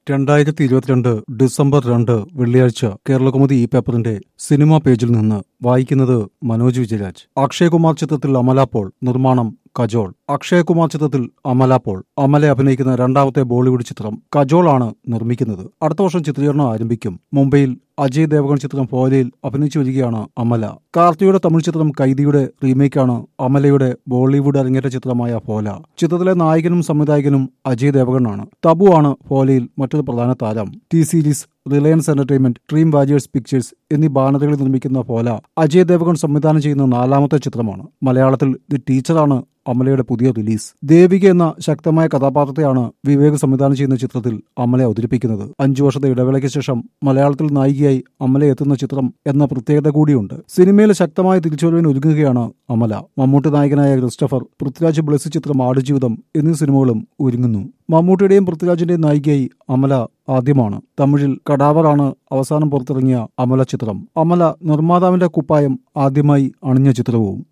രണ്ടായിരത്തി ഇരുപത്തിരണ്ട് ഡിസംബർ രണ്ട് വെള്ളിയാഴ്ച കേരളകൗമുദി ഈ പേപ്പറിന്റെ സിനിമാ പേജിൽ നിന്ന് വായിക്കുന്നത് മനോജ് വിജയരാജ് അക്ഷയകുമാർ ചിത്രത്തിൽ അമല പോൾ നിർമ്മാണം കജോൾ അക്ഷയകുമാർ ചിത്രത്തിൽ അമല പോൾ അമല അഭിനയിക്കുന്ന രണ്ടാമത്തെ ബോളിവുഡ് ചിത്രം കജോൾ ആണ് നിർമ്മിക്കുന്നത് അടുത്ത വർഷം ചിത്രീകരണം ആരംഭിക്കും മുംബൈയിൽ അജയ് ദേവഗൺ ചിത്രം ഫോലയിൽ അഭിനയിച്ചു വരികയാണ് അമല കാർത്തിയുടെ തമിഴ് ചിത്രം കൈദിയുടെ റീമേക്കാണ് അമലയുടെ ബോളിവുഡ് അരങ്ങേറ്റ ചിത്രമായ ഫോല ചിത്രത്തിലെ നായകനും സംവിധായകനും അജയ് ദേവഗണാണ് തബു ആണ് ഫോലയിൽ മറ്റൊരു പ്രധാന താരം T Series Reliance Entertainment Dream Warriors Pictures എന്നീ ബാനറുകളിൽ നിർമ്മിക്കുന്ന ഫോല അജയ് ദേവഗൺ സംവിധാനം ചെയ്യുന്ന നാലാമത്തെ ചിത്രമാണ് മലയാളത്തിൽ ദി ടീച്ചറാണ് അമലയുടെ പുതിയ റിലീസ് ദേവിക എന്ന ശക്തമായ കഥാപാത്രത്തെയാണ് വിവേക് സംവിധാനം ചെയ്യുന്ന ചിത്രത്തിൽ അമല അവതരിപ്പിക്കുന്നത് അഞ്ചു വർഷത്തെ ഇടവേളയ്ക്ക് ശേഷം മലയാളത്തിൽ നായികയായി അമല എത്തുന്ന ചിത്രം എന്ന പ്രത്യേകത കൂടിയുണ്ട് സിനിമയിൽ ശക്തമായ തിരിച്ചുവരവിന് ഒരുങ്ങുകയാണ് അമല മമ്മൂട്ടി നായകനായ ക്രിസ്റ്റഫർ പൃഥ്വിരാജ് ബ്ലസ് ചിത്രം ആടുജീവിതം എന്നീ സിനിമകളും ഒരുങ്ങുന്നു മമ്മൂട്ടിയുടെയും പൃഥ്വിരാജിന്റെയും നായികയായി അമല ആദ്യമാണ് തമിഴിൽ കടാവറാണ് അവസാനം പുറത്തിറങ്ങിയ അമല ചിത്രം അമല നിർമ്മാതാവിന്റെ കുപ്പായം ആദ്യമായി അണിഞ്ഞ ചിത്രവും